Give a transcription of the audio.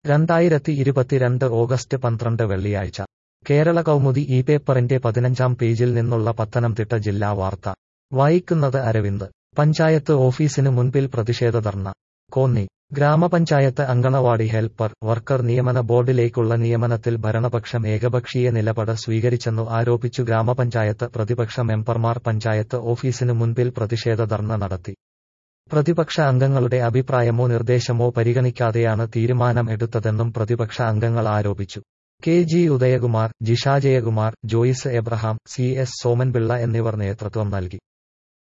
രണ്ടായിരത്തി ഇരുപത്തിരണ്ട് ഓഗസ്റ്റ് പന്ത്രണ്ട് വെള്ളിയാഴ്ച കേരള കൗമുദി ഈ പേപ്പറിന്റെ പതിനഞ്ചാം പേജിൽ നിന്നുള്ള പത്തനംതിട്ട ജില്ലാ വാർത്ത വായിക്കുന്നത് അരവിന്ദ് പഞ്ചായത്ത് ഓഫീസിനു മുൻപിൽ പ്രതിഷേധ ധർണ കോന്നി ഗ്രാമപഞ്ചായത്ത് അങ്കണവാടി ഹെൽപ്പർ വർക്കർ നിയമന ബോർഡിലേക്കുള്ള നിയമനത്തിൽ ഭരണപക്ഷം ഏകപക്ഷീയ നിലപാട് സ്വീകരിച്ചെന്നു ആരോപിച്ചു ഗ്രാമപഞ്ചായത്ത് പ്രതിപക്ഷ മെമ്പർമാർ പഞ്ചായത്ത് ഓഫീസിനു മുൻപിൽ പ്രതിഷേധ ധർണ നടത്തി പ്രതിപക്ഷ അംഗങ്ങളുടെ അഭിപ്രായമോ നിർദ്ദേശമോ പരിഗണിക്കാതെയാണ് തീരുമാനം എടുത്തതെന്നും പ്രതിപക്ഷ അംഗങ്ങൾ ആരോപിച്ചു K G Udayakumar Jisha Jayakumar Joyce Abraham C S Somanpillai എന്നിവർ നേതൃത്വം നൽകി